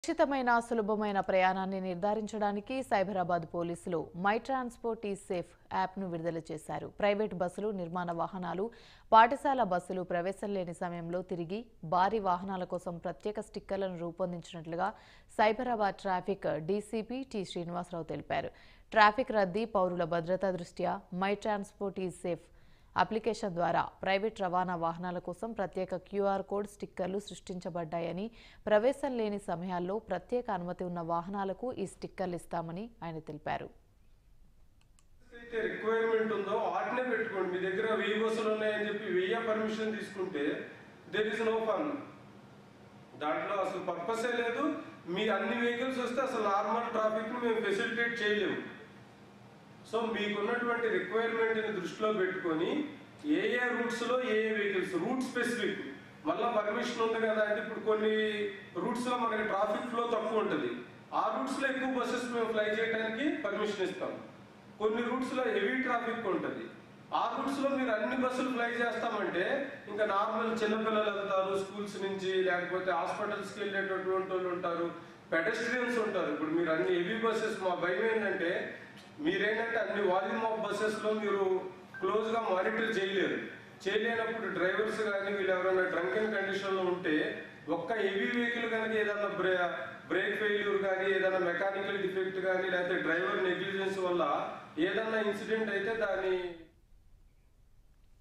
సురక్షితమైన సులభమైన ప్రయాణాన్ని నిర్ధారించడానికి సైబరాబాద్ పోలీసులు మై ట్రాన్స్పోర్ట్ ఈ సేఫ్ యాప్ను విడుదల చేశారు ప్రైవేట్ బస్సులు నిర్మాణ వాహనాలు పాఠశాల బస్సులు ప్రవేశం లేని సమయంలో తిరిగి భారీ వాహనాల కోసం ప్రత్యేక స్టిక్కర్లను రూపొందించినట్లుగా Cyberabad traffic DCP T Srinivasarao తెలిపారు ట్రాఫిక్ రద్దీ పౌరుల భద్రతా దృష్ట్యా మై ట్రాన్స్పోర్ట్ ఈ సేఫ్ అప్లికేషన్ ద్వారా ప్రైవేట్ రవాణా వాహనాల కోసం ప్రత్యేక క్యూఆర్ కోడ్ స్టిక్కర్లు సృష్టించబడ్డాయని ప్రవేశం లేని సమయాల్లో ప్రత్యేక అనుమతి ఉన్న వాహనాలకు ఈ స్టిక్కర్లు ఇస్తామని ఆయన తెలిపారు అయితే రిక్వైర్మెంట్ ఉందో వాటినే పెట్టుకోండి మీ దగ్గర వెయ్యి బస్సులు ఉన్నాయని చెప్పి వెయ్యి పర్మిషన్ తీసుకుంటే దెర్ ఇస్ నో ఫన్ దాంట్లో అసలు పర్పసే లేదు మీ అన్ని వెహికల్స్ వస్తే అసలు నార్మల్ ట్రాఫిక్ ని మేము ఫెసిలిటేట్ చేయలేము సో మీకున్నటువంటి రిక్వైర్మెంట్ని దృష్టిలో పెట్టుకొని ఏ ఏ రూట్స్లో ఏ ఏ వెహికల్స్ రూట్ స్పెసిఫిక్ మళ్ళీ పర్మిషన్ ఉంది కదా అంటే ఇప్పుడు కొన్ని రూట్స్లో మనకి ట్రాఫిక్ ఫ్లో తక్కువ ఉంటుంది ఆ రూట్స్లో ఎక్కువ బస్సెస్ మేము ఫ్లై చేయడానికి పర్మిషన్ ఇస్తాం కొన్ని రూట్స్లో హెవీ ట్రాఫిక్ ఉంటుంది ఆ రూట్స్లో మీరు అన్ని బస్సులు ఫ్లై చేస్తామంటే ఇంకా నార్మల్ చిన్నపిల్లలు వెళ్తారు స్కూల్స్ నుంచి లేకపోతే హాస్పిటల్స్కి వెళ్ళేటటువంటి వాళ్ళు ఉంటారు పెడస్ట్రియన్స్ ఉంటారు ఇప్పుడు మీరు అన్ని హెవీ బస్సెస్ మా భయం ఏంటంటే మీరేంటంటే అన్ని వాల్యూమ్ ఆఫ్ బస్సెస్లో మీరు క్లోజ్గా మానిటర్ చేయలేరు చేయలేనప్పుడు డ్రైవర్స్ కానీ వీళ్ళు ఎవరైనా డ్రంకెన్ కండిషన్లో ఉంటే ఒక్క హెవీ వెహికల్ కనుక ఏదైనా బ్రే బ్రేక్ ఫెయిల్యూర్ కానీ ఏదైనా మెకానికల్ డిఫెక్ట్ కానీ లేకపోతే డ్రైవర్ నెగ్లిజెన్స్ వల్ల ఏదన్నా ఇన్సిడెంట్ అయితే దాని